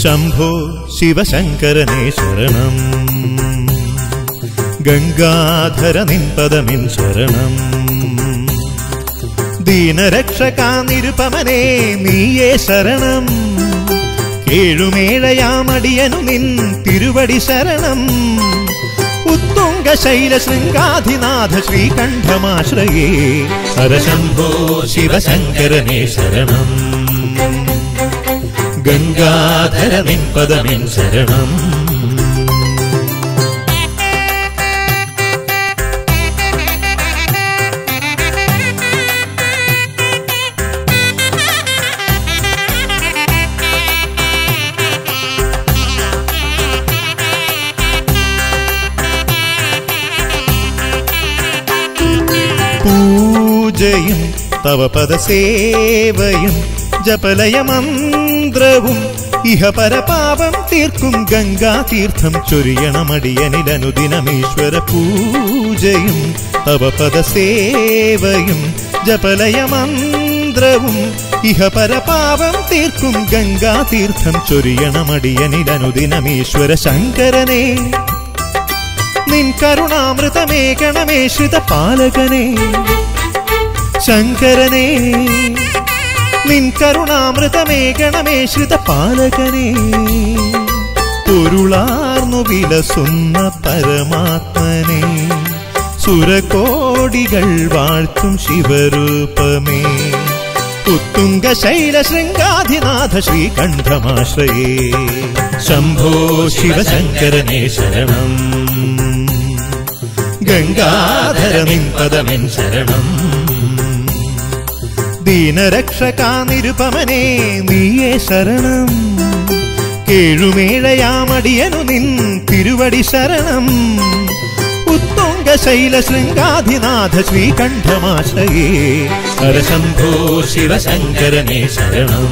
ശംഭോ ശിവശങ്കരനേ ശരണം ഗംഗാധര നിൻപദമിൻ ശരണം ദീനരക്ഷകാ നിരുപമനേ നീയേ ശരണം കേഴുമേഴയാമടിയനു നിൻ തിരുവടി ശരണം ഉത്തുംഗ ശൈല ശൃംഗാധിനാഥ ശ്രീകണ്ഠമാശ്രയേ ഹരശംഭോ ശിവശങ്കരനേ ശരണം ഗംഗാധര നിൻപദമിൻ ശരണം പൂജയും തവ പദസേവയും ജപലയമന്ത്രവും ഇഹ പരപാപം തീർക്കും ഗംഗാതീർത്ഥം ചൊരിയണമടിയനിലനുദിനമീശ്വര പൂജയും തവ പദസേവയും ജപലയമന്ത്രവും ഇഹ പരപാപം തീർക്കും ഗംഗാതീർത്ഥം ചൊരിയണമടിയനിലനുദിനമീശ്വര ശങ്കരനേ നിൻ കരുണാമൃതമേകണമേ ശ്രിത പാലകനേ ശങ്കരനേ നിൻ കരുണാമൃതമേകണമേ ശ്രിത പാലകനേ പൊരുളാർന്നു വിലസുന്ന പരമാത്മനെ സുരകോടികൾ വാഴ്ത്തും ശിവരൂപമേ ഉത്തുംഗ ശൈല ശൃംഗാധിനാഥ ശ്രീകണ്ഠമാശ്രയേ ശംഭോ ശിവശങ്കരനേ ശരണം ഗംഗാധര നിൻപദമെൻ ശരണം ദീനരക്ഷകാ നിരുപമനേ നീയേ ശരണം കേഴുമേഴയാമടിയനു നിൻ തിരുവടി ശരണം ഉത്തുംഗ ശൈല ശൃംഗാധിനാഥ ശ്രീകണ്ഠമാശ്രയേ ഹരശംഭോ ശിവശങ്കരനേ ശരണം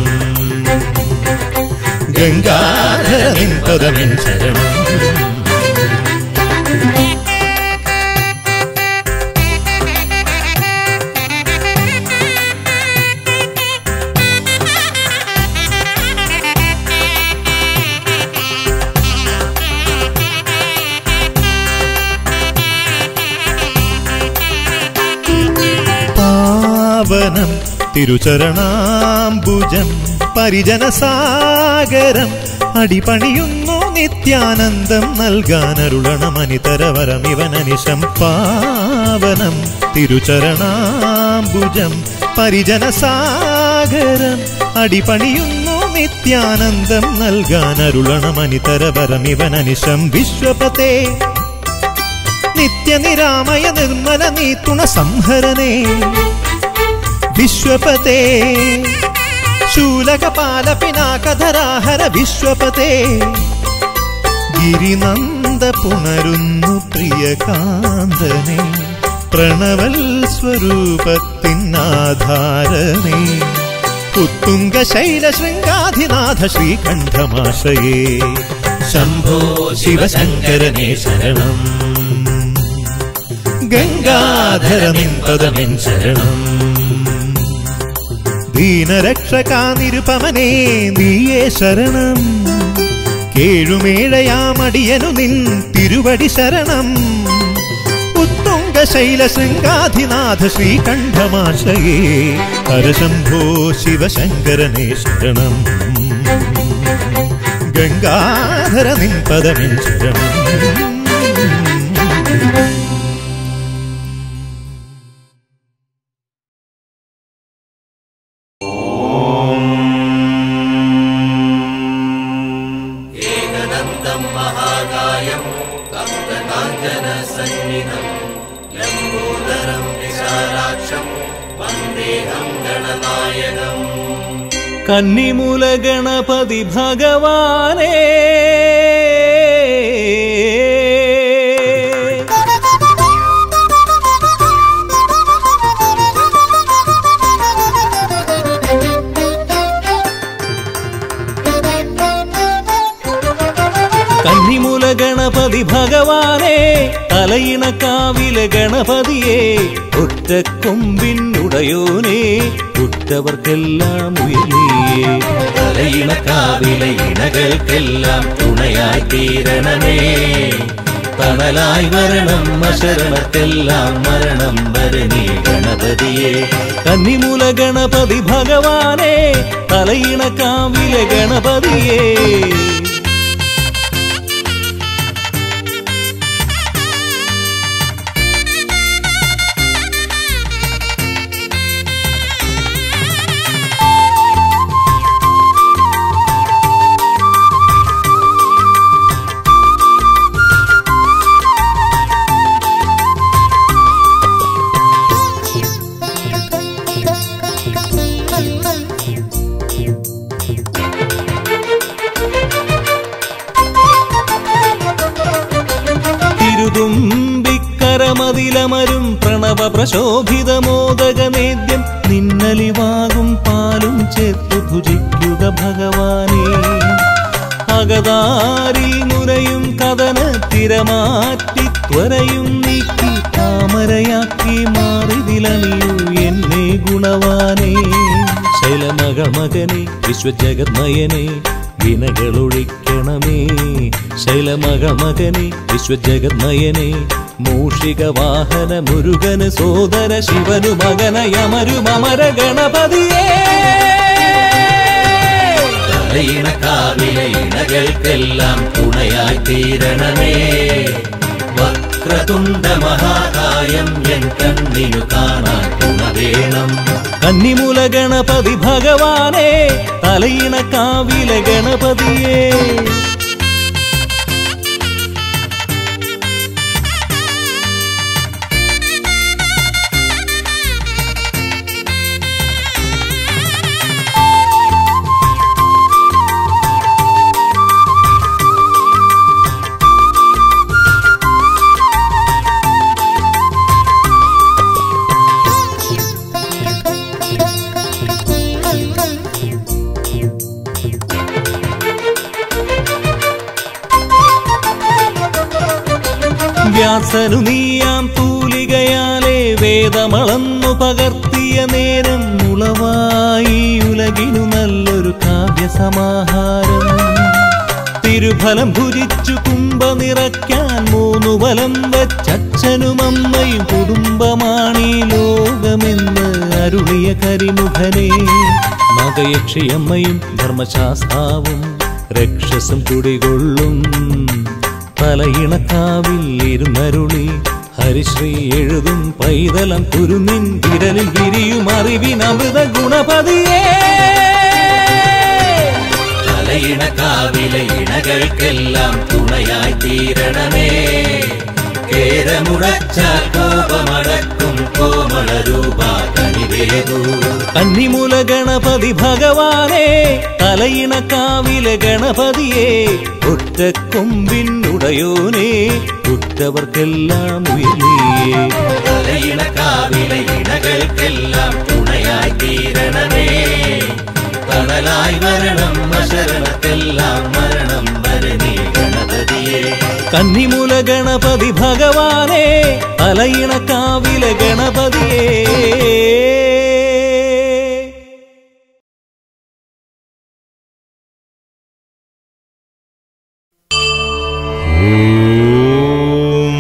ഗംഗാധര നിൻപദമെൻ ശരണം പാവനം തിരുചരണാംബുജം പരിജനസാഗരം അടിപണിയുന്നു നിത്യാനന്ദം നൽകാനരുളണമനിതരവരം ഇവനനിശം പാവനം തിരുചരണാംബുജം പരിജനസാഗരം അടിപണിയുന്നു നിത്യാനന്ദം നൽകാനരുളണമനിതരവരം ഇവനനിശം വിശ്വപതേ നിത്യനിരാമയ നിർമ്മല നീത്തുണ സംഹരനേ വിശ്വപതേ ശൂലകപാല പിനാകധരാഹര വിശ്വപതേ ഗിരിനന്ദ പുണരുന്നു പ്രിയകാന്തനെ പ്രണവൽ സ്വരൂപത്തിനാധാരനേ ഉത്തുംഗ ശൈല ശൃംഗാധിനാഥ ശ്രീകണ്ഠമാശ്രയേ ശംഭോ ശിവശങ്കരനേ ശരണം ഗംഗാധര നിൻപദമെൻ ശരണം ദീനരക്ഷകാ നിരുപമനേ നീയേ ശരണം കേഴുമേഴയാമടിയനു നിൻ തിരുവടി ശരണം ഉത്തുംഗ ശൈല ശൃംഗാധിനാഥ ശ്രീകണ്ഠമാശ്രയേ ഹരശംഭോ ശിവശങ്കരനേ ശരണം ഗംഗാധര നിൻപദമെൻ ശരണം കന്നിമൂല ഗണപതി ഭഗവാനേ കന്നിമൂല ഗണപതി ഭഗവാനെ തലയിണക്കാവിലെ ഗണപതിയെ ഒറ്റക്കൊമ്പിനുടയോനെ ഉറ്റവർക്കെല്ലാം ഉയരിയേ തലയിണക്കാവിലെ ഇണകൾക്കെല്ലാം തുണയായി തീരണമേ തണലായി വരണം അശരണത്തെല്ലാം മരണം വരണേ ഗണപതിയെ കന്നിമൂല ഗണപതി ഭഗവാനെ തലയിണക്കാവിലെ ഗണപതിയെ തിരുതുമ്പിക്കരമതിലമരും പ്രണവ പ്രശോഭിത മോദക നേദ്യം നിന്നലിവാകും പാലും ചേർത്തു ഭുജിക്കുക ഭഗവാനെ അകതാരി മുരയും കഥന തിരമാറ്റി ത്വരയും നീക്കി താമരയാക്കി മാറിതിലണിയൂ എന്നെ ഗുണവാനേ ശൈലമകമകനെ വിശ്വജഗന്മയനെ വിനകളൊഴിക്കണമേ ശൈലമകമകനെ വിശ്വജഗന്മയനെ മൂഷിക വാഹന മുരുകന് സോദര ശിവനു മകനയമരുമര ഗണപതിയേ തലയിണക്കാവിലെ ഇണകൾക്കെല്ലാം തുണയായി തീരണമേ വക്രതുണ്ട മഹാകായം എൻ കണ്ണിനു കാണാൻ തുണ വേണം കന്നിമൂല ഗണപതി ഭഗവാനെ തലയിണ കാവിലെ ഗണപതിയേ വ്യാസനു നീയാം തൂലികയാലെ വേദമളന്നു പകർത്തിയ നേരം ഉളവായി ഉലകിനു നല്ലൊരു കാവ്യസമാഹാരം തിരുഫലം ഭുജിച്ചു കുംഭ നിറയ്ക്കാൻ മൂന്നു ഫലം വച്ചച്ഛനും അമ്മയും കുടുംബമാണീ ലോകമെന്ന് അരുളിയ കരിമുഖനെ മകയക്ഷിയമ്മയും ധർമ്മശാസ്താവും രക്ഷസും കുടികൊള്ളും തലയിണക്കാവിൽ ഇരുന്നരുളി ഹരിശ്രീ എഴുതും പൈതലം കുരുന്നിൻ വിരലിൽ വിരിയും അറിവിനമൃത ഗുണപതിയേ തലയിണക്കാവിലെ ഇണകൾക്കെല്ലാം തുണയായി തീരണമേ കേരമുറച്ച കോപമടക്കും കോമള രൂപ കനിവേദൂ കന്നിമൂല ഗണപതി ഭഗവാനെ തലയിണക്കാവിലെ ഗണപതിയെ ഒറ്റക്കൊമ്പിനുടയോനെ ഉറ്റവർക്കെല്ലാം ഉയരിയേ തലയിണക്കാവിലെ ഇണകൾക്കെല്ലാം തുണയായി തീരണമേ തണലായി വരണം അശരണത്തെല്ലാം മരണം വരണേ ഗണപതിയെ കന്നിമൂല ഗണപതി ഭഗവാനെ തലയിണക്കാവിലെ ഗണപതിയേ ॐ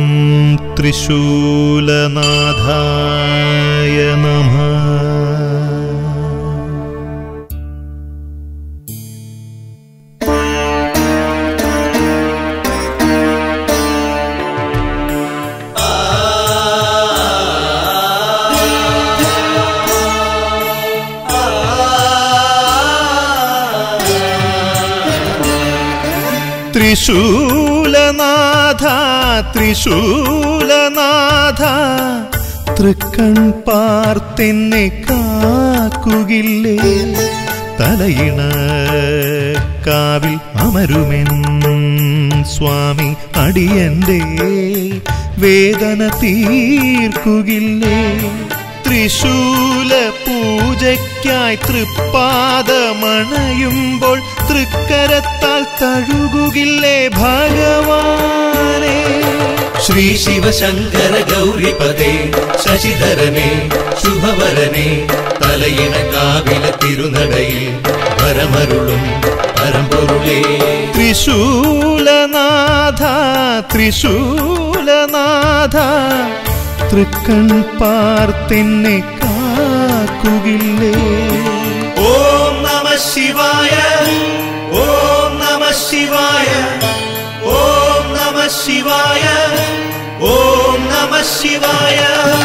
त्रिशूलनाथाय नमः ത്രിശൂലനാഥ ത്രിശൂലനാഥ തൃക്കൺ പാർത്തെന്നെ കാക്കുകില്ലേ തലയിണ കാവിൽ അമരുമെൻ സ്വാമി അടിയന്റെ വേദന തീർക്കുകില്ലേ ത്രിശൂല പൂജയ്ക്കായി തൃപ്പാദമണയുമ്പോൾ തൃക്കരത്താൽ തഴുകുകില്ലേ ഭഗവാനെ ശ്രീ ശിവശങ്കര ഗൗരിപദേ ശശിധരനെ ശുഭവരനെ തലയിണ കാവില തിരുനടയിൽ പരമരുളും പരമ്പൊരുളേ ത്രിശൂലനാഥ ത്രിശൂലനാഥ തൃക്കൺ പാർത്തെന്നെ കാക്കുകില്ലേ ഓം നമ ശിവായ ഓം നമ ശിവായ ഓം നമ ശിവായ ഓം നമ ശിവായ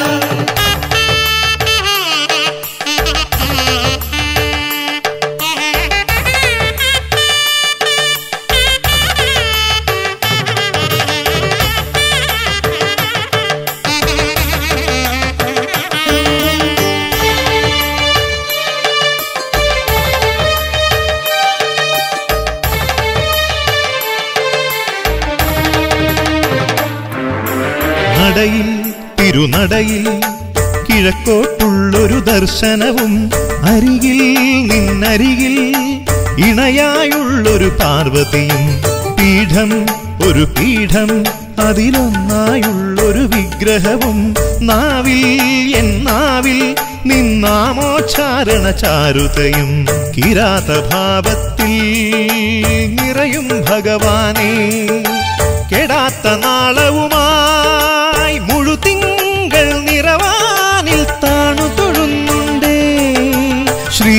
നടയിൽ തിരുനടയിൽ കിഴക്കോട്ടുള്ളൊരു ദർശനവും അരികിൽ നിന്നരികിൽ ഇണയായുള്ളൊരു പാർവതിയും പീഠം ഒരു പീഠം അതിലൊന്നായുള്ളൊരു വിഗ്രഹവും നാവിൽ എൻ നാവിൽ നിന്നാമോച്ചാരണ ചാരുതയും കിരാത ഭാവത്തിൽ നിറയും ഭഗവാനേ കെടാത്ത നാളവുമായി മുഴുതിങ്കൾ നിറവാനിൽ താണു തൊഴുന്നുണ്ടേ ശ്രീ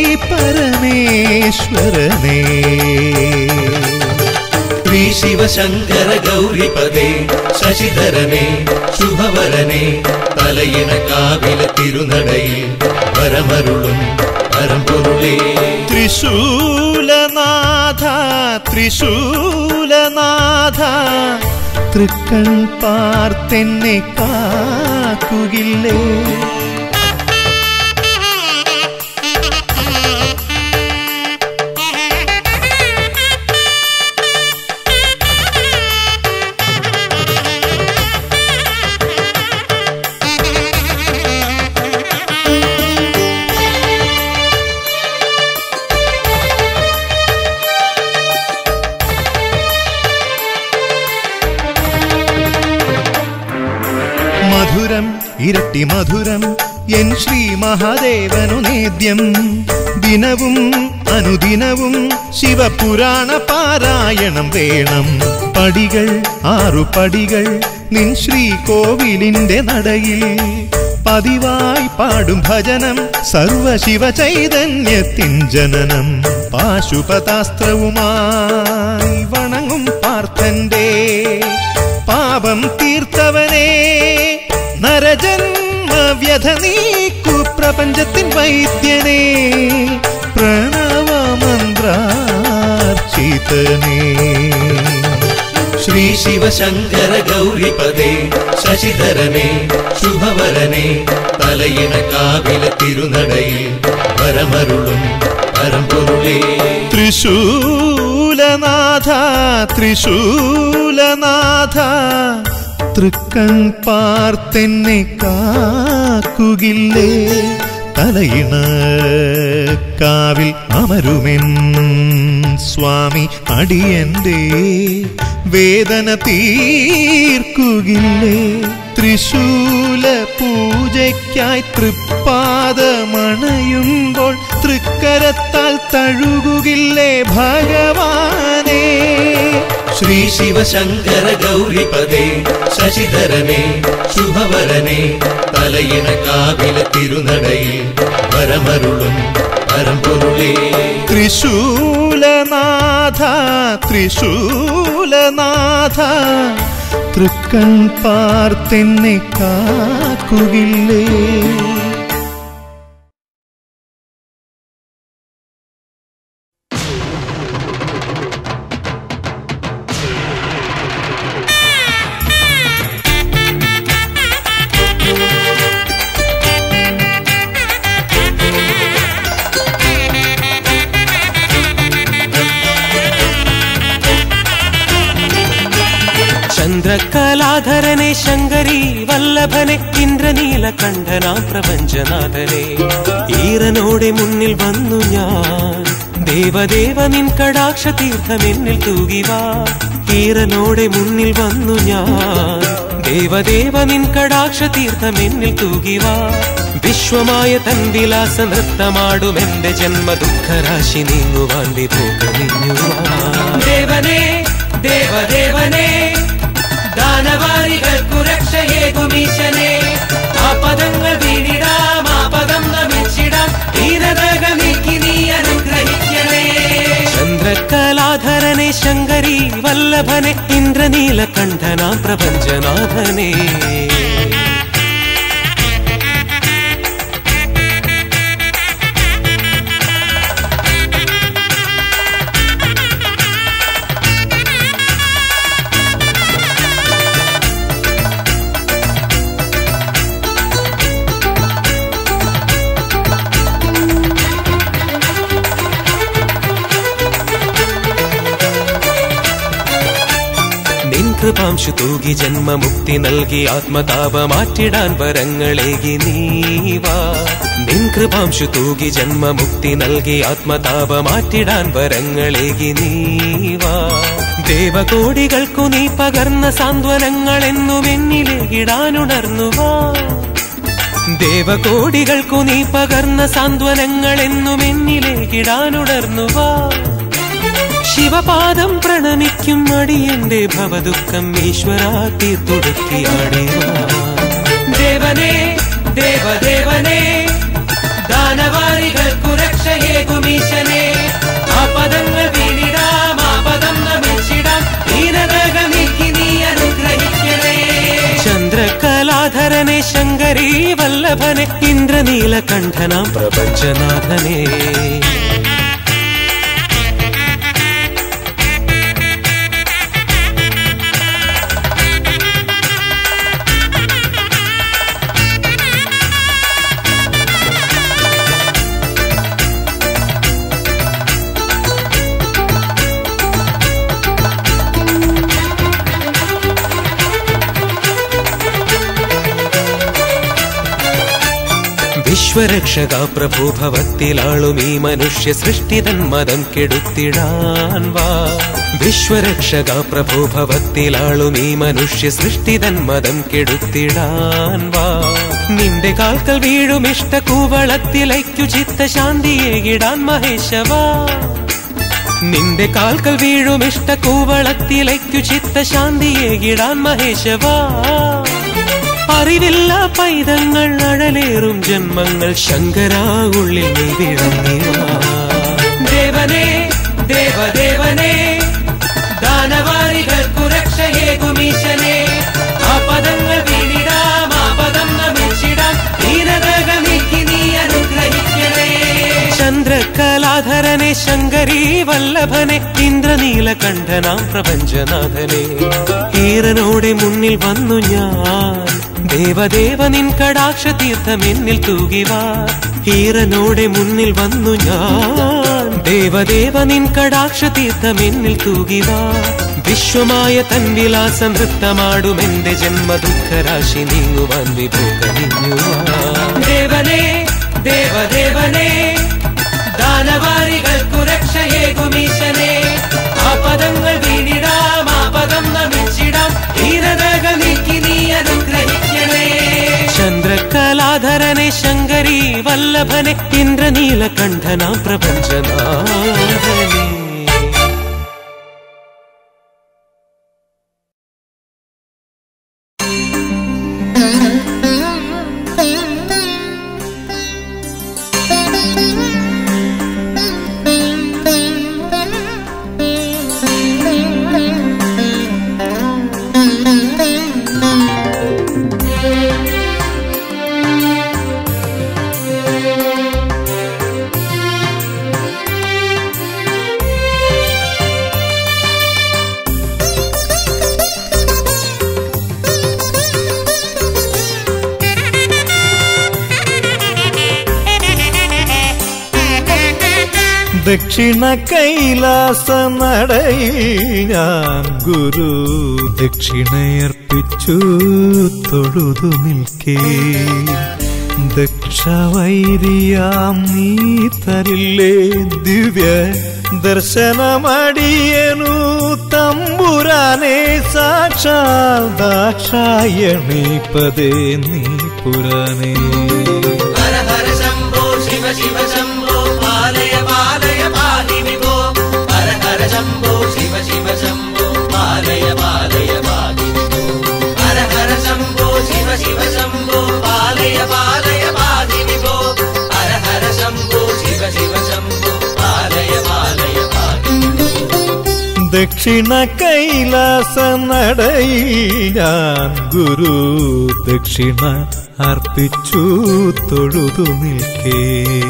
പരമേശ്വരനേ ശ്രീ ശിവശങ്കര ഗൗരിപദേ ശശിധരനെ ശുഭവരനെ തലയിണ കാവില തിരുനടയിൽ പരമരുളും പരമ്പൊരുളേ ത്രിശൂലനാഥ ത്രിശൂലനാഥ തൃക്കൺ പാർത്തെന്നെ കാക്കുകില്ലേ മധുരം ഇരട്ടി മധുരം എൻ ശ്രീ മഹാദേവനു നേദ്യം ദിനവും അനുദിനവും ശിവപുരാണ പാരായണം വേണം പടികൾ ആറു പടികൾ നിൻ ശ്രീ കോവിലിന്റെ നടയിൽ പതിവായി പാടും ഭജനം സർവശിവ ചൈതന്യത്തിൻ ജനനം പാശുപതാസ്ത്രവുമായി വണങ്ങും പാർത്ഥന്റെ പാപം തീർത്തവനെ നരജന്മ വ്യഥ നീക്കു പ്രപഞ്ചത്തിൻ വൈദ്യനെ പ്രണവമന്ത്രാർച്ചിതനേ ശ്രീ ശിവശങ്കര ഗൗരിപദേ ശശിധരനെ ശുഭവരനെ തലയിണ കാവില തിരുനടയിൽ പരമരുളും പരമ്പൊരുളേ ത്രിശൂലനാഥ ത്രിശൂലനാഥ തൃക്കൺ പാർത്തെന്നെ കാക്കുകില്ലേ തലയിണ കാവിൽ അമരുമെൻ സ്വാമി അടിയന്റെ വേദന തീർക്കുകില്ലേ ത്രിശൂല പൂജയ്ക്കായി തൃപ്പാദമണയുമ്പോൾ തൃക്കരത്താൽ തഴുകുകില്ലേ ഭഗവാനേ ശ്രീ ശിവശങ്കര ഗൗരിപദേ ശശിധരനെ ശുഭവരനെ തലയിണ കാവില തിരുനടയിൽ പരമരുളും പരമ്പൊരുളേ ത്രിശൂലനാഥ ത്രിശൂലനാഥ തൃക്കൺ പാർത്തെന്നെ കാക്കുകില്ലേ ചന്ദ്രകലാധരനെ ശങ്കരി വല്ലഭനെ ഇന്ദ്രനീലകണ്ഠനാം പ്രപഞ്ചനാഥനെ ഈറനോടെ മുന്നിൽ വന്നു ഞാൻ ദേവദേവ നിൻ കടാക്ഷ തീർത്ഥം എന്നിൽ തൂകിവാ ഈറനോടെ മുന്നിൽ വന്നു ഞാൻ ദേവദേവ നിൻ കടാക്ഷ തീർത്ഥം എന്നിൽ തൂകിവാ വിശ്വമായ തൻ വിലാസ നൃത്തമാടും എന്റെ ജന്മ ദുഃഖരാശി നീങ്ങുവാൻ വിഭോഗമിഞ്ഞുവാ ദേവനേ ദേവദേവനേ ദാനവാരികൾക്കു രക്ഷയേകുമീശനെ ആ പദങ്ങൾ വീണിടാം ആ പദം നമിച്ചിടാം ദീനതക നീക്കി നീ അനുഗ്രഹിക്കണേ ചന്ദ്രകലാധരനെ ശങ്കരി വല്ലഭനെ ഇന്ദ്രനീലകണ്ഠനാം പ്രപഞ്ചനാഥനെ നിൻ കൃപാംശു തൂകി ജന്മമുക്തി നൽകി ആത്മതാപ മാറ്റിടാൻ വരങ്ങളേകി നീവാ നിൻ കൃപാംശു തൂകി ജന്മമുക്തി നൽകി ആത്മതാപ മാറ്റിടാൻ വരങ്ങളേകി നീവാ ദേവകോടികൾക്കു നീ പകർന്ന സാന്ത്വനങ്ങൾ എന്നും എന്നിലേകിടാനുണർന്നുവാ ദേവകോടികൾക്കു നീ പകർന്ന സാന്ത്വനങ്ങൾ എന്നും എന്നിലേകിടാനുണർന്നുവാ ശിവപാദം പ്രണമിക്കും അടിയന്റെ ഭവദുഃഖം ഈശ്വര തീർത്തൊടുക്കിയാടിവാ ദേവനേ ദേവദേവനേ ദാനവാരികൾക്കു രക്ഷയേകുമീശനെ ആ പദങ്ങൾ വീണിടാം ആ പദം നമിച്ചിടാം ദീനതക നീക്കി നീ അനുഗ്രഹിക്കണേ ചന്ദ്രകലാധരനെ ശങ്കരി വല്ലഭനെ ഇന്ദ്രനീലകണ്ഠനാം പ്രപഞ്ചനാഥനേ വിശ്വരക്ഷക പ്രഭു ഭവത്തിലാളും ഈ മനുഷ്യ സൃഷ്ടിതൻ മതം കെടുത്തിടാൻ വാ വിശ്വരക്ഷക പ്രഭു ഭവത്തിലാളും ഈ മനുഷ്യ സൃഷ്ടിതൻ മതം കെടുത്തിടാൻ വാ നിന്റെ കാൽക്കൽ വീഴും ഇഷ്ട കൂവളത്തിലയ്ക്കു ചിത്ത ശാന്തിയേകിടാൻ മഹേശവാ നിന്റെ കാൽക്കൽ വീഴും ഇഷ്ട കൂവളത്തിലയ്ക്കു ചിത്ത ശാന്തിയേകിടാൻ മഹേശവാ അറിവില്ല പൈതങ്ങൾ അഴലേറും ജന്മങ്ങൾ ശങ്കരാ ഉള്ളിൽ നീ വിളങ്ങിവാ ദേവനേ ദേവദേവനേ ദാനവാരികൾക്കു രക്ഷയേകുമീശനെ ആ പദങ്ങൾ വീണിടാം ആ പദം നമിച്ചിടാം ദീനതക നീക്കി നീ അനുഗ്രഹിക്കണേ ചന്ദ്രകലാധരനെ ശങ്കരി വല്ലഭനെ ഇന്ദ്രനീലകണ്ഠനാം പ്രപഞ്ചനാഥനെ ഈറനോടെ മുന്നിൽ വന്നു ഞാൻ ദേവദേവ നിൻ കടാക്ഷ തീർത്ഥം എന്നിൽ തൂകിവാ ഈറനോടെ മുന്നിൽ വന്നു ഞാൻ ദേവദേവ നിൻ കടാക്ഷ തീർത്ഥം എന്നിൽ തൂകിവാ വിശ്വമായ തൻ വിലാസ നൃത്തമാടും എന്റെ ജന്മ ദുഃഖരാശി നീങ്ങുവാൻ വിഭോഗമിഞ്ഞുവാ ദേവനേ ദേവദേവനേ ദാനവാരികൾക്കു രക്ഷയേകുമീശനെ ആ പദങ്ങൾ വീണിടാം ആ പദം നമിച്ചിടാം ധീരതക നീക്കി നീ അനുഗ്രഹിക്കണേ ചന്ദ്രകലാധരനെ ശങ്കരി വല്ലഭനെ ഇന്ദ്രനീലകണ്ഠനാം പ്രപഞ്ചനാഥനെ ദക്ഷിണ കൈലാസ നടയിൽ ഞാൻ ഗുരു ദക്ഷിണയർപ്പിച്ചു തൊഴുതു നിൽക്കേ ദക്ഷവൈരിയാം നീ തരില്ലേ ദിവ്യ ദർശനമടിയനു തമ്പുരാനെ സാക്ഷാൽ ദാക്ഷായണീപദേ നീ പുരാനേ ഹര ഹര ശംഭോ ശിവ ശിവ ശംഭോ പാലയ പാലയ പാഹി വിഭോ ഹര ഹര ശംഭോ ശിവ ശിവ ശംഭോ പാലയ പാലയ പാഹി വിഭോ ഹര ഹര ശംഭോ ശിവ ശിവ ശംഭോ പാലയ പാലയ പാഹി വിഭോ ഹര ഹര ശംഭോ ശിവ ശിവ ശംഭോ പാലയ പാലയ പാഹി ദക്ഷിണ കൈലാസ നടയിൽ ഞാൻ ഗുരു ദക്ഷിണ അർപ്പിച്ചു തൊഴുതു നിൽക്കേ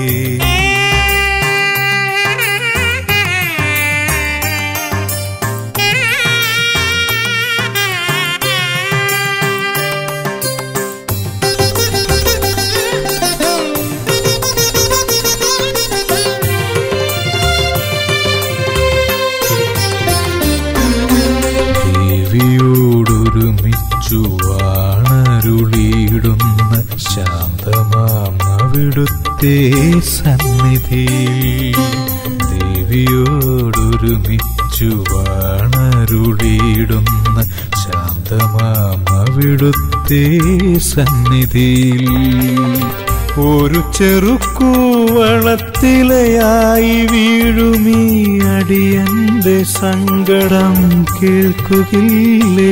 ദേവിയോടൊരുമിച്ചു വാണരുളിയിടുന്ന ശാന്തമാം അവിടുത്തെ സന്നിധി ദേവിയോടൊരുമിച്ചു വാണരുളിയിടുന്ന ശാന്തമാം അവിടുത്തെ സന്നിധിയിൽ ഒരു ചെറുക്കൂവളത്തിലയായി വീഴുമീ അടിയന്റെ സങ്കടം കേൾക്കുകില്ലേ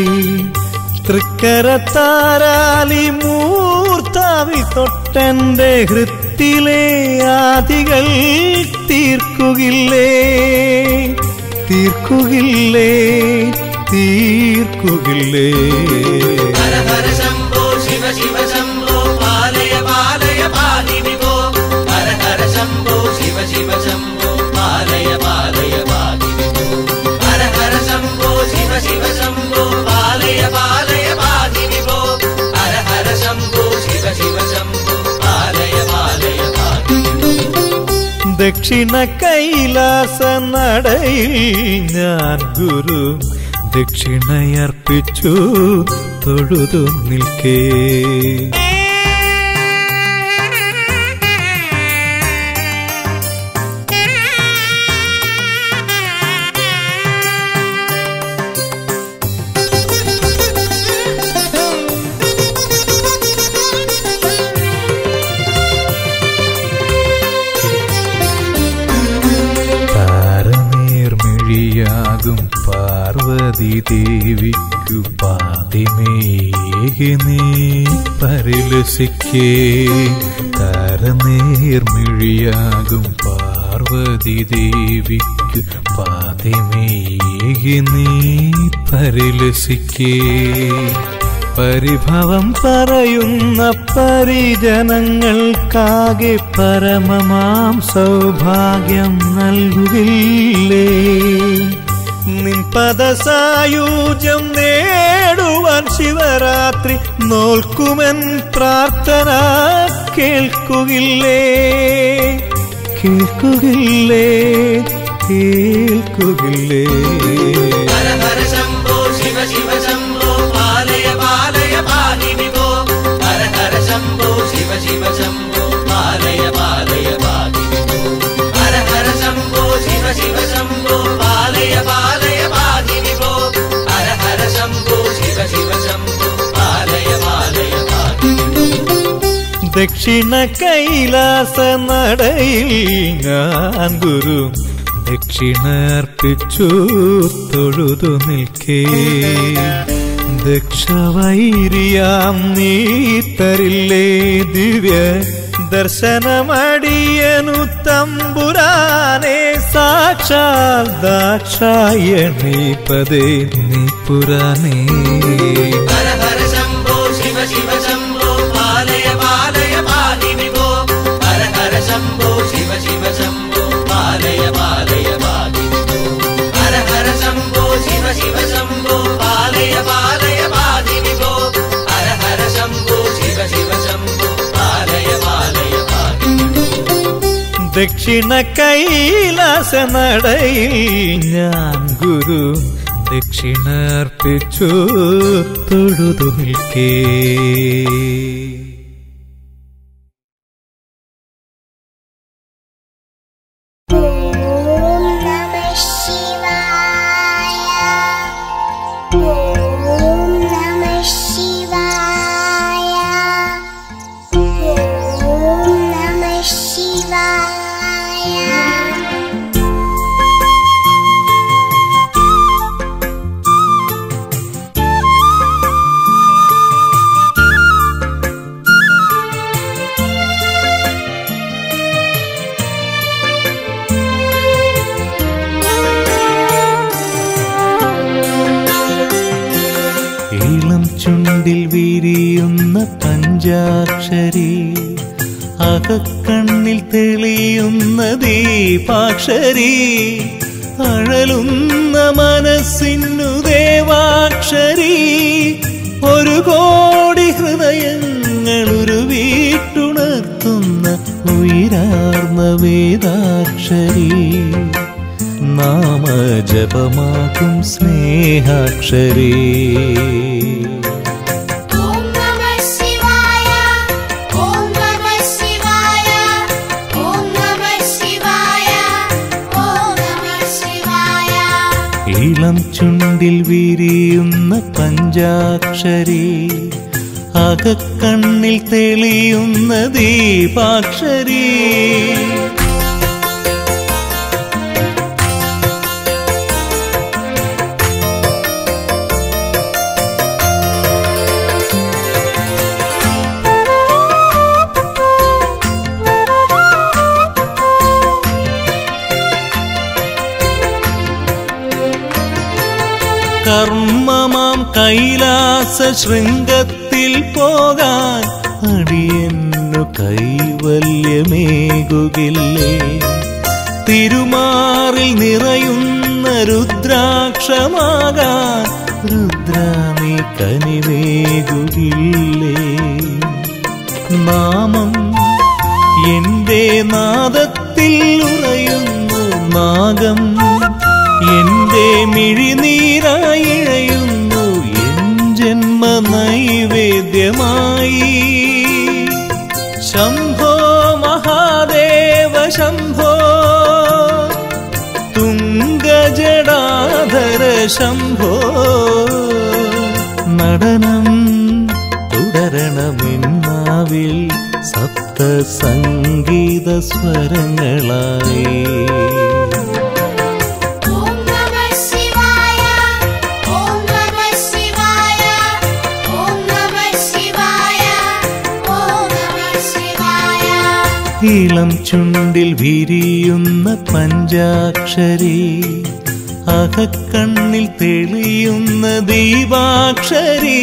തൃക്കരത്താരാലി മൂർത്താവി തൊട്ടന്റെ ഹൃത്തിലെ ആദികൾ തീർക്കുകില്ലേ തീർക്കുകില്ലേ തീർക്കുകില്ലേ ഹര ഹര ശംഭോ ശിവ ശിവ ശംഭോ പാലയ പാലയ പാഹി വിഭോ ഹര ഹര ശംഭോ ശിവ ശിവ ശംഭോ പാലയ പാലയ പാഹി വിഭോ ഹര ഹര ശംഭോ ശിവ ശിവ ശംഭോ പാലയ പാലയ പാഹി വിഭോ ഹര ഹര ശംഭോ ശിവ ശിവ ശംഭോ പാലയ പാലയ പാഹി ദക്ഷിണ കൈലാസ നടയിൽ ഞാൻ ഗുരു ദക്ഷിണയർപ്പിച്ചു തൊഴുതു നിൽക്കേ താരനേർമിഴിയാകും പാർവതി ദേവിക്കു പാതിമേകി നീ പരിലസിക്കേ താരനേർമിഴിയാകും പാർവതി ദേവിക്കു പാതിമേകി നീ പരിലസിക്കേ പരിഭവം പറയുന്ന പരിജനങ്ങൾക്കാകെ പരമമാം സൗഭാഗ്യം നൽകുകില്ലേ നിൻ പദസായൂജ്യം നേടുവാൻ ശിവരാത്രി നോൽക്കുമെൻ പ്രാർത്ഥന കേൾക്കുകില്ലേ കേൾക്കുകില്ലേ കേൾക്കുകില്ലേ ഹര ഹര ശംഭോ ശിവ ശിവ ശംഭോ പാലയ പാലയ പാഹി വിഭോ ഹര ഹര ശംഭോ ശിവ ശിവ ശംഭോ പാലയ പാലയ പാഹി വിഭോ ഹര ഹര ശംഭോ ശിവ ശിവ ശംഭോ പാലയ പാലയ പാഹി വിഭോ ഹര ഹര ശംഭോ ശിവ ശിവ ശംഭോ പാലയ പാലയ പാഹി ദക്ഷിണ കൈലാസ നടയിൽ ഞാൻ ഗുരു ദക്ഷിണർപ്പിച്ചു തൊഴുതു നിൽക്കേ ദക്ഷവൈരിയാം നീ തരില്ലേ ദിവ്യ ദർശനമടിയനു തമ്പുരാനെ സാക്ഷാൽ ദാക്ഷായണി പദേ നീ പുരാനേ ഹര ഹര ശംഭോ ശിവ ശിവ ശംഭോ പാലയ പാലയ പാഹി വിഭോ ഹര ഹര ശംഭോ ശിവ ശിവ ശംഭോ പാലയ പാലയ പാഹി വിഭോ ഹര ഹര ശംഭോ ശിവ ശിവ ശംഭോ പാലയ പാലയ പാഹി വിഭോ ഹര ഹര ശംഭോ ശിവ ശിവ ശംഭോ പാലയ പാലയ പാഹി ദക്ഷിണ കൈലാസ നടയിൽ ഞാൻ ഗുരു ദക്ഷിണർപ്പിച്ചു തൊഴുതു നിൽക്കേ ചുണ്ടിൽ വിരിയുന്ന പഞ്ചാക്ഷരി അകക്കണ്ണിൽ തെളിയുന്ന ദീപാക്ഷരി അഴലുന്ന മനസ്സിനു ദേവാക്ഷരി ഒരു കോടി ഹൃദയങ്ങൾ ഒരു വീട്ടുണർത്തുന്ന ഉയരാർന്ന വേദാക്ഷരി നാമജപമാകും സ്നേഹാക്ഷരി ഓം നമഃ ശിവായ ഓം നമഃ ശിവായ ഓം നമഃ ശിവായ ഓം നമഃ ശിവായ ഇളം ചുണ്ടിൽ വിരിയുന്ന പഞ്ചാക്ഷരി അകക്കണ്ണിൽ തെളിയുന്ന ദീപാക്ഷരി കർമ്മമാം കൈലാസ ശൃംഗത്തിൽ പോകാൻ അടിയന്നു കൈവല്യമേകുകില്ലേ തിരുമാറിൽ നിറയുന്ന രുദ്രാക്ഷമാകാൻ രുദ്രാമി കനിവേകുകില്ലേ നാമം എന്റെ നാദത്തിൽ ഉറയുന്നു നാഗം എന്റെ മിഴിനീരായി ഇഴയുന്നു എൻ ജന്മ നൈവേദ്യമായി ശംഭോ മഹാദേവ ശംഭോ തുംഗജടാധര ശംഭോ നടനം തുടരണമെന്നാവിൽ സപ്ത സംഗീത സ്വരങ്ങളായി ഓം നമഃ ശിവായ ഓം നമഃ ശിവായ ഓം നമഃ ശിവായ ഓം നമഃ ശിവായ ഇളം ചുണ്ടിൽ വിരിയുന്ന പഞ്ചാക്ഷരി അകക്കണ്ണിൽ തെളിയുന്ന ദീപാക്ഷരി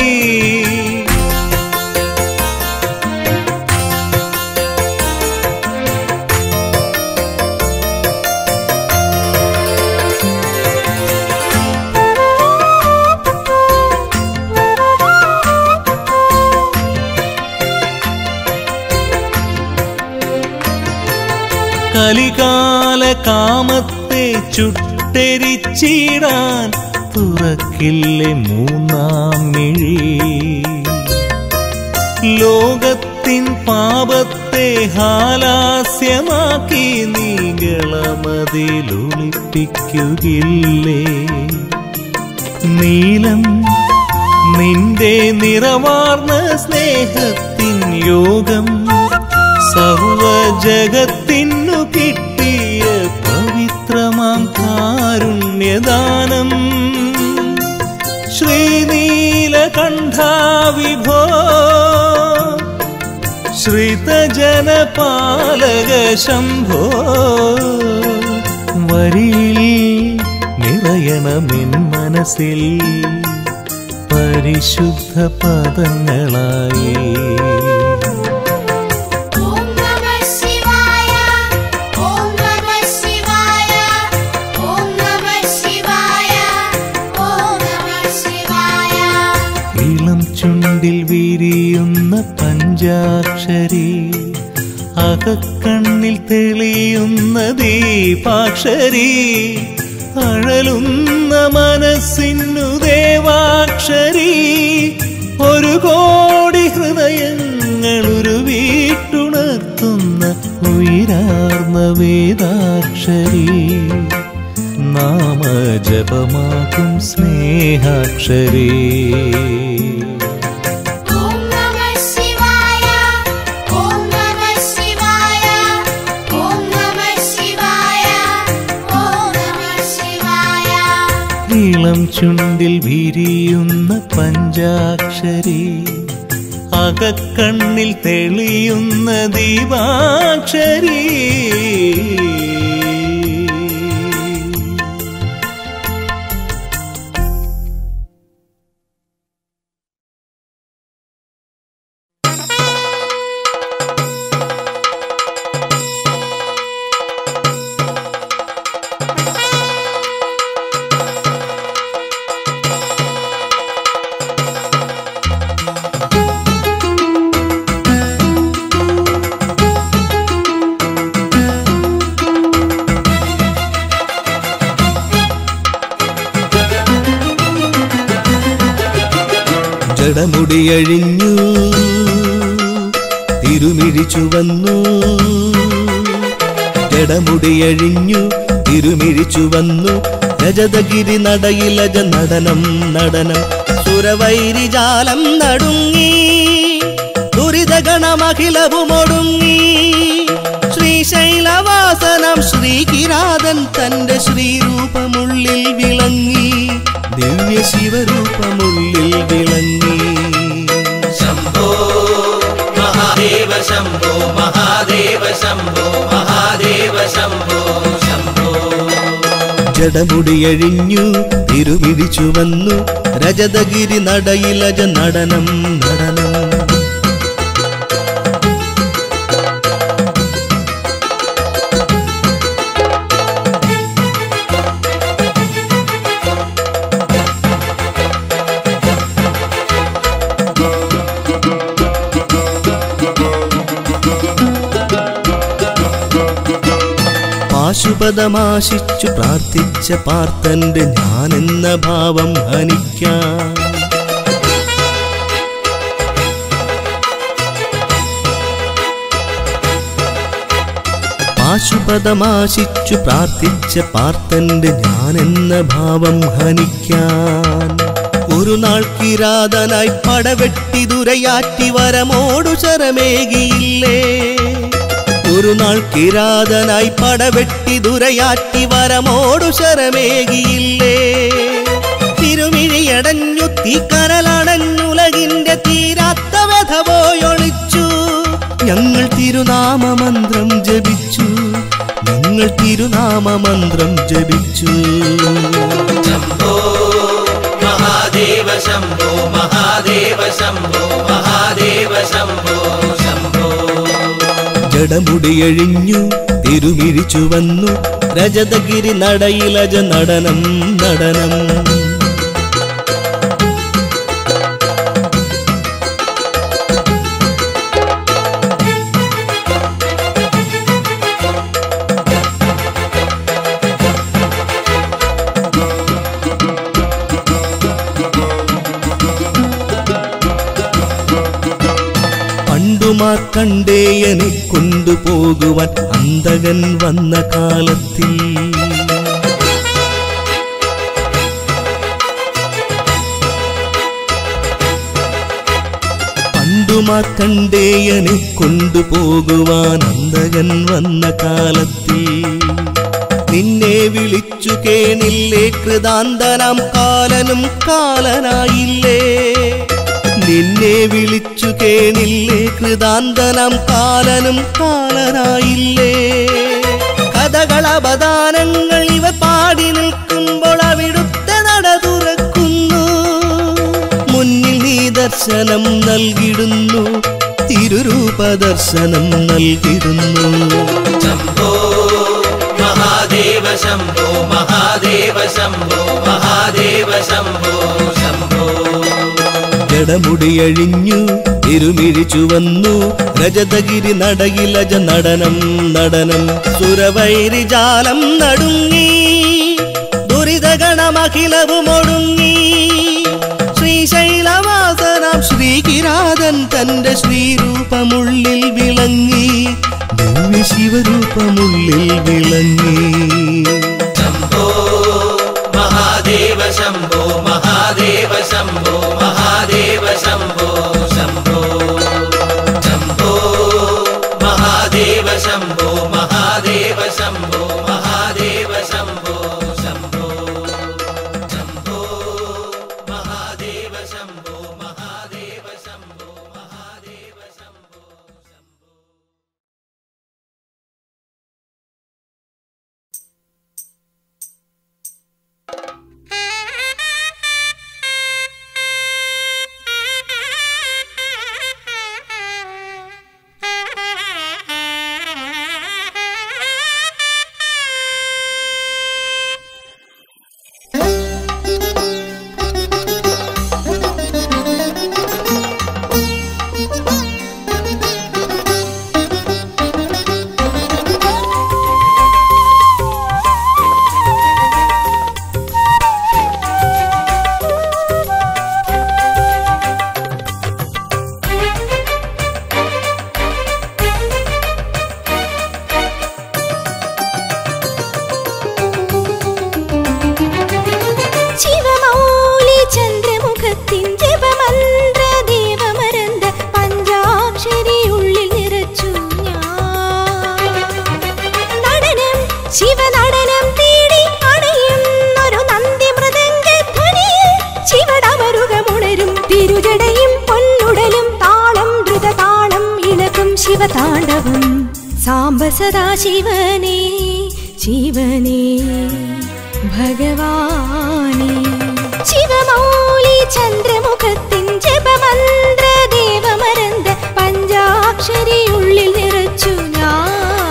കലികാല കാമത്തെ ചുട്ടെരിച്ചിടാൻ തുറക്കില്ലേ മൂന്നാം മിഴി ലോകത്തിൻ പാപത്തെ ഹാലാസ്യമാക്കി നീകളമതിലൊളിപ്പിക്കുകില്ലേ നീലം നിന്റെ നിറവാർന്ന സ്നേഹത്തിൻ യോഗം സർവജഗത്തിനു കിട്ടിയ പവിത്രമാം കാരുണ്യദാനം ശ്രീനീലകണ്ഠാവിഭോ ശ്രിതജനപാലക ശംഭോ വരിയിൽ നിറയണമെൻ മനസ്സിൽ പരിശുദ്ധ പദങ്ങളായി ഓം നമഃ ശിവായ ഓം നമഃ ശിവായ ഓം നമഃ ശിവായ ഓം നമഃ ശിവായ ഇളം ചുണ്ടിൽ വിരിയുന്ന പഞ്ചാക്ഷരി അകക്കണ്ണിൽ തെളിയുന്ന ദീപാക്ഷരി അഴലുന്ന മനസ്സിനു ദേവാക്ഷരി ഒരു കോടി ഹൃദയങ്ങൾ ഒരു വീട്ടുണർത്തുന്ന ഉയരാർന്ന വേദാക്ഷരി നാമജപമാകും സ്നേഹാക്ഷരി ഓം നമഃ ശിവായ ഓം നമഃ ശിവായ ഓം നമഃ ശിവായ ഓം നമഃ ശിവായ ഇളം ചുണ്ടിൽ വിരിയുന്ന പഞ്ചാക്ഷരി അകക്കണ്ണിൽ തെളിയുന്ന ദീപാക്ഷരി ജടമുടിയഴിഞ്ഞു തിരുമിഴി ചുവന്നു ജടമുടിയഴിഞ്ഞു തിരുമിഴി ചുവന്നു രജതഗിരി നടയിലജ നടനം നടനം സുരവൈരിജാലം നടുങ്ങി ദുരിതഗണമഖിലവുമൊടുങ്ങി ശ്രീശൈലവാസനം ശ്രീകിരാതൻ തന്റെ ശ്രീരൂപമുള്ളിൽ വിളങ്ങി ദിവ്യ ശിവരൂപമുള്ളിൽ വിളങ്ങി ശംഭോ മഹാദേവ ശംഭോ മഹാദേവ ശംഭോ മഹാദേവ ശംഭോ ശംഭോ ജടമുടിയഴിഞ്ഞു തിരുവിഴിച്ചു വന്നു രജതഗിരി നടയിലജ നടനം നടനം പാശുപതമാശിച്ചു പ്രാർത്ഥിച്ച പാർത്തന്റെ ഞാനെന്ന ഭാവം ഹനിക്കാം പാശുപതമാശിച്ചു പ്രാർത്ഥിച്ച പാർത്തന്റെ ഞാനെന്ന ഭാവം ഹനിക്കാൻ ഒരു നാൾ കിരാതനായി പടവെട്ടി ദുരയാറ്റി വരമോടു ശരമേകിയില്ലേ ഒരു നാൾ കിരാതനായി പടവെട്ടി ദുരയാറ്റി വരമോടു ശരമേകിയില്ലേ തിരുമിഴിയടഞ്ഞു തീക്കനലടഞ്ഞുലകിന്റെ തീരാത്ത വ്യഥ പോയൊളിച്ചു ഞങ്ങൾ തിരുനാമമന്ത്രം ജപിച്ചു ഞങ്ങൾ തിരുനാമമന്ത്രം ജപിച്ചു ശംഭോ മഹാദേവ ശംഭോ മഹാദേവ ശംഭോ മഹാദേവ ശംഭോ ശംഭോ ജടമുടിയഴിഞ്ഞു തിരുമിഴിച്ചു വന്നു രജതഗിരി നടയിലജ നടനം നടനം പണ്ടുമാർ കണ്ടേയനെ കൊണ്ടുപോകുവാൻ അന്തകൻ വന്ന കാലത്തിൽ പണ്ടുമാർ കണ്ടേയനെ കൊണ്ടുപോകുവാൻ അന്തകൻ വന്ന കാലത്തിൽ നിന്നെ വിളിച്ചു കേണില്ലേ കൃതാന്തനാം കാലനും കാലനായില്ലേ നിന്നെ വിളിച്ചു കേണില്ലേ കൃതാന്തനം കാലനും കാലനായില്ലേ കഥകളപദാനങ്ങൾ ഇവ പാടി നിൽക്കുമ്പോൾ അവിടുത്തെ നട തുറക്കുന്നു മുന്നിൽ നീ ദർശനം നൽകിടുന്നു തിരുരൂപ ദർശനം നൽകിടുന്നു ശംഭോ മഹാദേവ ശംഭോ മഹാദേവ ശംഭോ മഹാദേവ ശംഭോ ശംഭോ ജടമുടിയഴിഞ്ഞു തിരുമിഴിച്ചു വന്നു രജതഗിരി നടയിലജ നടനം നടനം സുരവൈരിജാലം നടുങ്ങി ദുരിതഗണമഖിലവുമൊടുങ്ങി ശ്രീശൈലവാസനാം ശ്രീകിരാതൻ തന്റെ ശ്രീരൂപമുള്ളിൽ വിളങ്ങി ദിവ്യ ശിവരൂപമുള്ളിൽ വിളങ്ങി ശംഭോ മഹാദേവ ശംഭോ മഹാദേവ ശംഭോ മഹാദേവ ശംഭോ ശംഭോ ശംഭോ മഹാദേവ ശംഭോ മഹാദേവ ശംഭോ മഹാദേവ ശംഭോ ശംഭോ ശംഭോ മഹാദേവ ശംഭോ മഹാദേവ ശംഭോ മഹാദേവ ശംഭോ Thank you. സദാശിവനേ ശിവനേ ഭഗവാനേ ശിവമൗലി ചന്ദ്രമുഖത്തിൻ ജപമന്ത്ര ദേവമരന്ത പഞ്ചാക്ഷരി ഉള്ളിൽ നിറച്ചു ഞാൻ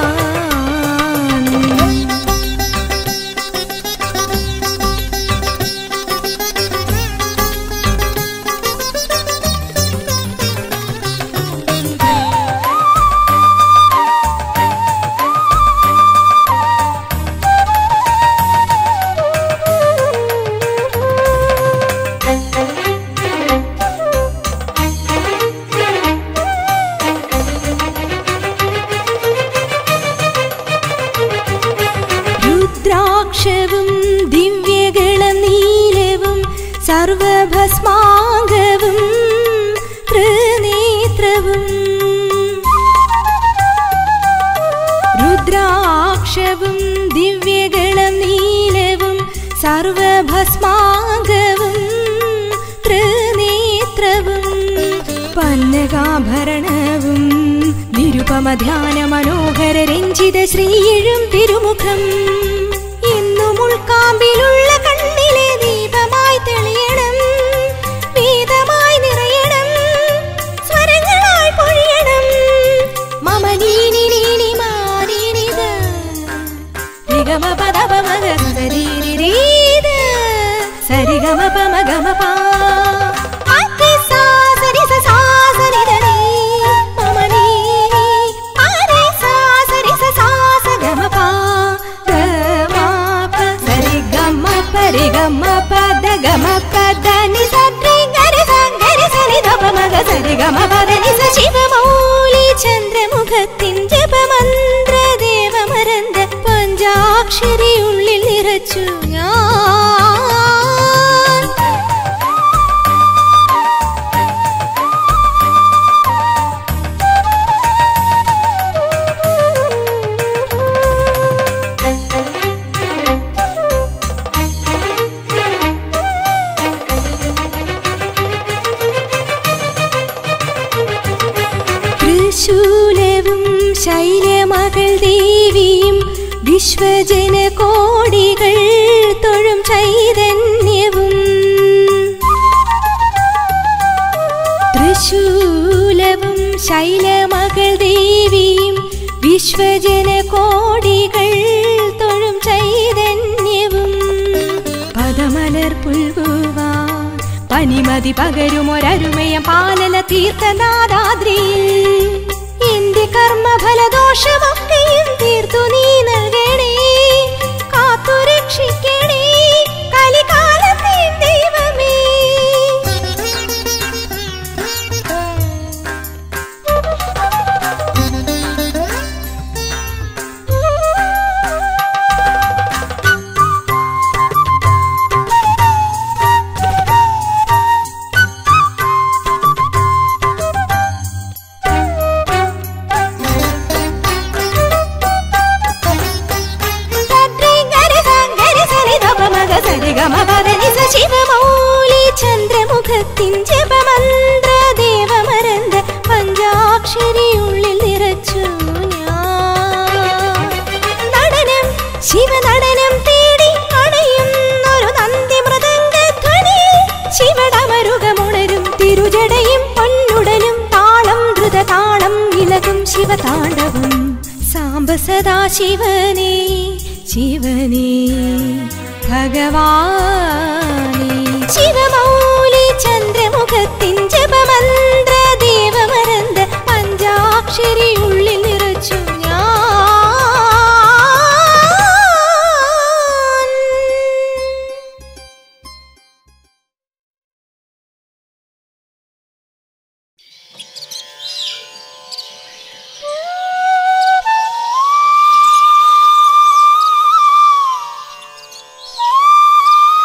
രുദ്രാക്ഷവും ദിവ്യഗളം നീലവും സർവഭസ്മാംഗവും ത്രിനേത്രവും രുദ്രാക്ഷവും ദിവ്യഗളം നീലവും സർവഭസ്മാംഗവും ത്രിനേത്രവും പന്നകാഭരണവും നിരുപമധ്യാന മനോഹര രഞ്ജിത ശ്രീയിഴും തിരുമുഖം എന്നും ഉൾക്കാമ്പിലുള്ള കണ്ണിലെ ദീപമായി തെളിയണം വേദമായി നിറയണം സ്വരങ്ങളായി പൊഴിയണം മമ നീനി നീനി മാനിനിത രിഗമ പദപ മഗ സരീരീത സരിഗമ പമ ഗമ പാ അത്തി സാ സരി സ സാ സരി ധ നീ മമ നീ ആരി സാ സരി സ സാ സ ഗമ പാ ഗ മ പ സരി ഗമ പ രി ഗമ പ ദ ഗമ പ ദ നി സ രി ഗ രി സ ഗ രി സ നി ധ പ മ ഗ സരി ഗമ പ ദ നി സ ശിവമൗലി ചന്ദ്രമുഖത്തിൻ ജപമന്ത്ര ദേവമരന്ത പഞ്ചാക്ഷരി ഉള്ളിൽ നിറച്ചു ഞാൻ തൃശൂലവും ശൈലമകൾ ദേവിയും വിശ്വജന കോടികൾ തൊഴും ചൈതന്യവും തൃശൂലവും ശൈലമകൾ ദേവിയും വിശ്വജന കോടികൾ തൊഴും ചൈതന്യവും പദമലർ പുൽകുവാൻ പനിമതി പകരുമൊരരുമയ പാലന തീർത്ഥനാദാദ്രിയിൽ എന്റെ കർമ്മഫലദോഷമൊക്കെയും തീർത്തു നീ നൽകണേ കാത്തു രക്ഷിക്കണേ കലികാലത്തെ ദൈവമേ ശിവമൗലി ചന്ദ്രമുഖത്തിൻ ജപമന്ത്ര ദേവമരന്ത പഞ്ചാക്ഷരി ഉള്ളിൽ നിറച്ചു ഞാൻ നടനം ശിവനടനം തേടി അണയുന്നൊരു നന്ദി മൃദംഗധ്വനി ശിവടമരുകമുണരും തിരുജടയും പൊന്നുടലും താളം ധൃതതാളം ഇലകും ശിവതാണ്ഡവം സാംബ സദാ ശിവനേ ശിവനേ ഭഗവാനേ ശിവമൗലി ചന്ദ്രമുഖത്തിൻ ജപമന്ത്ര ദേവമരന്ത പഞ്ചാക്ഷരി ഉള്ളിൽ നിറച്ചു ഞാൻ ആ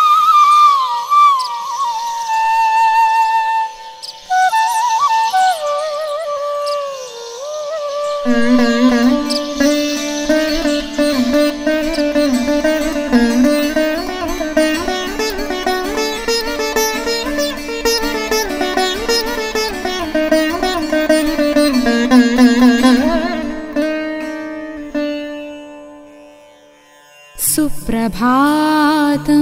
സുപ്രഭാതം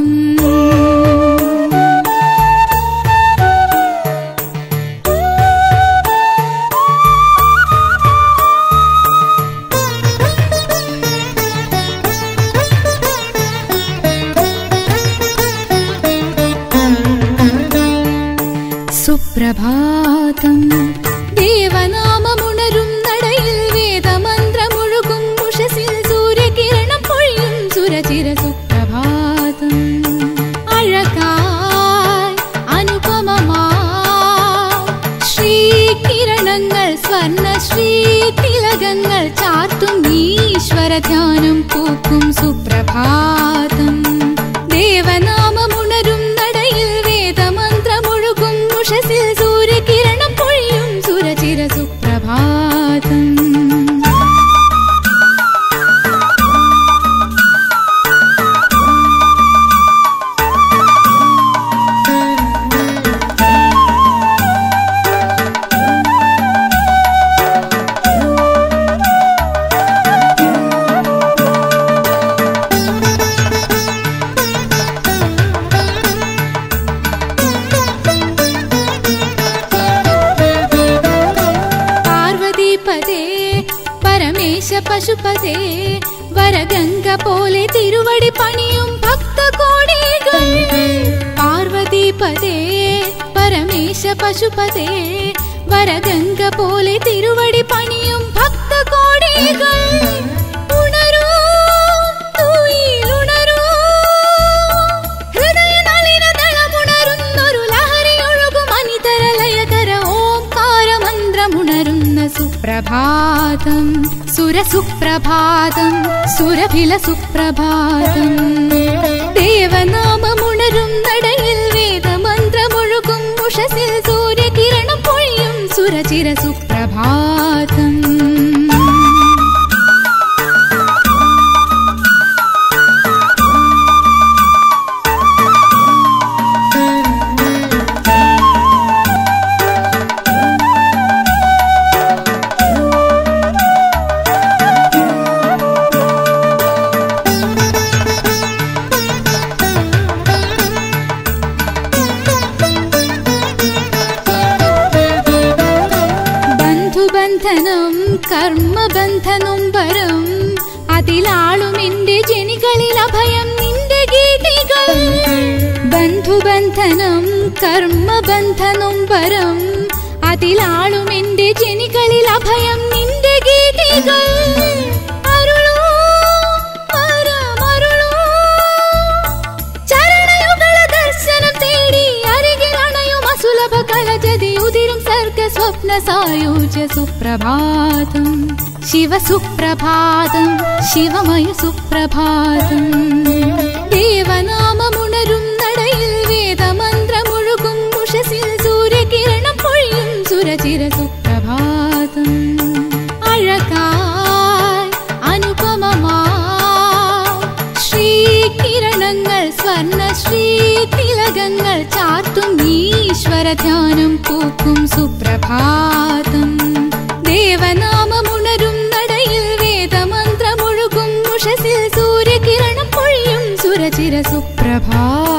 സുപ്രഭാതം ദേവനാമമുണരും നടയിൽ വേദമന്ത്രമൊഴുകും ഉഷസിൽ സൂര്യകിരണം പൊഴിയും സുരചിര സുപ്രഭാതം അഴകായി അനുപമമായി ശ്രീകിരണങ്ങൾ സ്വർണ്ണ ശ്രീ തിലകങ്ങൾ ചാർത്തും ഈശ്വര ധ്യാനം പൂക്കും സുപ്രഭാതം ദേവനാമമുണരും നടയിൽ വേദമന്ത്രമൊഴുകും ഉഷസിൽ സൂര്യകിരണം പൊഴിയും സുരചിര സുപ്രഭാതം പാർവതീപദേ പരമേശ പശുപതേ വരഗംഗ പോലെ തിരുവടി പണിയും ഭക്തകോടികൾ പാർവതീപദേ പരമേശ പശുപതേ വരഗംഗ പോലെ തിരുവടി പണിയും ഭക്തകോടികൾ ഉണരൂ തുയിലുണരൂ ഹൃദയനളിനതളമുണരുന്നൊരു ലഹരിയൊഴുകും അനിതരലയകര ഓംകാരമന്ത്രമുണരുന്ന സുപ്രഭാതം സുരസുപ്രഭാതം സുരഭില സുപ്രഭാതം ദേവനാമമുണരും നടയിൽ വേദമന്ത്രമൊഴുകും ഉഷസിൽ സൂര്യകിരണം പൊഴിയും സുരചിര സുപ്രഭാതം ബന്ധുബന്ധനം കർമ്മബന്ധനം വരം അതിലാളും എന്റെ ജനികളിൽ അഭയം നിന്റെ ഗീതികൾ ബന്ധുബന്ധനം കർമ്മബന്ധനം വരം അതിലാളും എന്റെ ജനികളിൽ അഭയം നിന്റെ ഗീതികൾ അരുളൂ വരമരുളൂ ചരണയുഗള ദർശനം തേടി അരികിൽ അണയും അസുലഭ കളജതി ഉതിരും സർഗ സ്വപ്ന സായൂജ്യ സുപ്രഭാതം ശിവ സുപ്രഭാതം ശിവമയ സുപ്രഭാതം ദേവനാമമുണരും നടയിൽ വേദമന്ത്രമൊഴുകും ഉഷസിൽ സൂര്യകിരണം പൊഴിയും സുരചിര സുപ്രഭാതം അഴകായി അനുപമമായി ശ്രീകിരണങ്ങൾ സ്വർണ്ണ ശ്രീ തിലകങ്ങൾ ചാർത്തും ഈശ്വര ധ്യാനം പൂക്കും സുപ്രഭാതം ദേവനാമമുണരും നടയിൽ വേദമന്ത്രമൊഴുകും ഉഷസിൽ സൂര്യകിരണം പൊഴിയും സുരചിര സുപ്രഭാതം